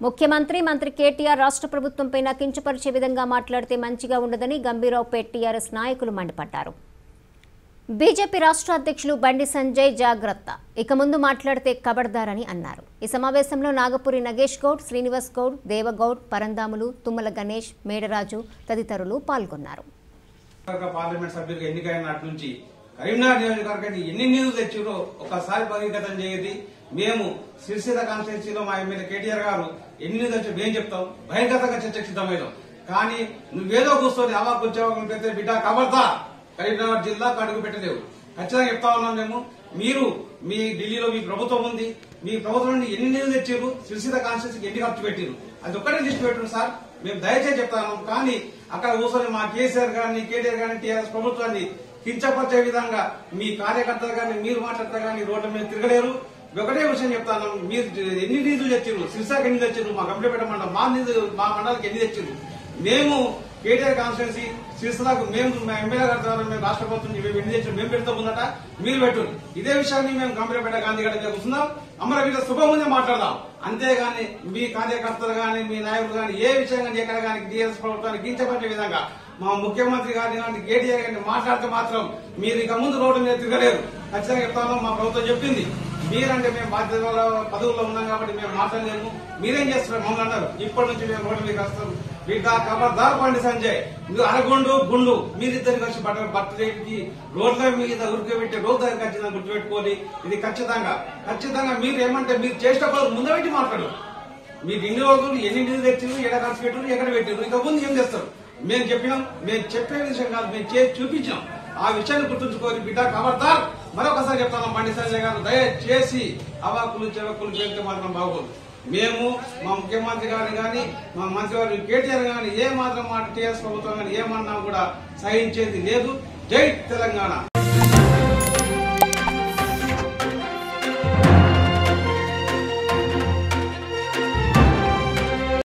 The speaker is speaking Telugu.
ముఖ్యమంత్రి మంత్రి కేటీఆర్ రాష్ట్ర ప్రభుత్వంపై కించపరిచే విధంగా మాట్లాడితే మంచిగా ఉండదని గంభీరావుపేట్ టీఆర్ఎస్ నాయకులు మండిపడ్డారు బీజేపీ రాష్ట్ర అధ్యక్షులు బండి సంజయ్ జాగ్రత్త ఇక ముందు మాట్లాడితే కబడ్దారని అన్నారు ఈ సమావేశంలో నాగపురి నగేష్ గౌడ్ శ్రీనివాస్ గౌడ్ దేవగౌడ్ పరందాములు తుమ్మల గణేష్ మేడరాజు తదితరులు పాల్గొన్నారు నియోజకవర్గ పార్లమెంట్ సభ్యులుగా ఎన్నికైన నాటి నుంచి కరీంనగర్ నియోజకవర్గానికి ఎన్ని నిధులు తెచ్చిరో ఒకసారి బహిర్గతం చేయది మేము సిరిసిల్ల కాన్స్టిట్యున్సీలో మా ఎమ్మెల్యే కేటీఆర్ గారు ఎన్ని నిధులు తెచ్చి మేము చెప్తాం బహిర్గతంగా చర్చకు సిద్ధమైనాం కానీ నువ్వేదో కూర్చొని అవాకు ఉద్యోగం పెడితే బిడ్డ కబర్తా కరీంనగర్ జిల్లాకు అడుగు పెట్టలేవు ఖచ్చితంగా చెప్తా ఉన్నాం మేము మీరు మీ ఢిల్లీలో మీ ప్రభుత్వం ఉంది మీ ప్రభుత్వం నుండి ఎన్ని నిధులు తెచ్చారు సిరిసిల్ల కాన్స్టిట్యున్సీకి ఎన్ని ఖర్చు పెట్టారు అది ఒక్కటే లిస్ట్ పెట్టారు సార్ మేము దయచేసి చెప్తాను కానీ అక్కడ కూర్చొని మా కేసీఆర్ గారిని కేటీఆర్ గారిని టీఆర్ఎస్ ప్రభుత్వాన్ని కించపరిచే విధంగా మీ కార్యకర్తలు కానీ మీరు మాట్లాడతా కానీ రోడ్ల మీద తిరగలేరు ఒకటే విషయం చెప్తాను మీరు ఎన్ని నిధులు తెచ్చారు సిరిసాకి ఎన్ని తెచ్చారు మా కంప్లీట్ మండలం మా నిధులు మా మండలికి ఎన్ని తెచ్చారు మేము కేటీఆర్ కాన్స్టిట్యున్సీ సిరిసిల్లాకు మేము మా ఎమ్మెల్యే గారి ద్వారా మేము రాష్ట్ర ప్రభుత్వం నుంచి మేము ఎన్ని తెచ్చారు మేము పెడతా ముందట మీరు పెట్టు ఇదే విషయాన్ని మేము గంభీరపేట గాంధీ గారి దగ్గర కూర్చున్నాం అమరవీర శుభముందే మాట్లాడదాం అంతేగాని మీ కార్యకర్తలు గాని మీ నాయకులు గాని ఏ విషయం కానీ ఎక్కడ కానీ టీఆర్ఎస్ ప్రభుత్వాన్ని గించబట్టే విధంగా మా ముఖ్యమంత్రి గారిని కానీ కేటీఆర్ గారిని మాట్లాడితే మాత్రం మీరు ఇక ముందు రోడ్డు మీద తిరగలేరు ఖచ్చితంగా చెప్తాను మా ప్రభుత్వం చెప్పింది మీరంటే మేము బాధ్యత పదవుల్లో ఉన్నాం కాబట్టి మేము మాట్లాడలేము మీరేం చేస్తున్నారు మమ్మల్ని అన్నారు ఇప్పటి నుంచి మేము రోడ్డు మీద వస్తాం బిడ్డ ఖబర్దార్ పండి సంజయ్ మీరు అరగొండు గుండు మీరిద్దరు కలిసి బట్ట బర్త్డేకి రోడ్ల మీద ఉరికబెట్టే రోజు దగ్గర ఖచ్చితంగా గుర్తుపెట్టుకోవాలి ఇది ఖచ్చితంగా ఖచ్చితంగా మీరు ఏమంటే మీరు చేసిన పనులు ముందు పెట్టి మాట్లాడు మీకు ఇన్ని రోజులు ఎన్ని నిధులు తెచ్చారు ఎక్కడ ఖర్చు పెట్టారు ఎక్కడ పెట్టారు ఇక ముందు ఏం చేస్తారు మేము చెప్పినాం మేము చెప్పే విషయం కాదు మేము చేసి చూపించాం ఆ విషయాన్ని గుర్తుంచుకొని బిడ్డ ఖబర్దార్ మరొకసారి చెప్తాను బండి సంజయ్ గారు దయచేసి అవాకులు చెవకులు వెళ్తే మాత్రం బాగోదు మేము మా ముఖ్యమంత్రి గారిని కానీ మా మంత్రివారి కేటీఆర్ గాని ఏ మాత్రం మాట టీఆర్ఎస్ ప్రభుత్వం కానీ ఏమన్నా కూడా సహించేది లేదు జై తెలంగాణ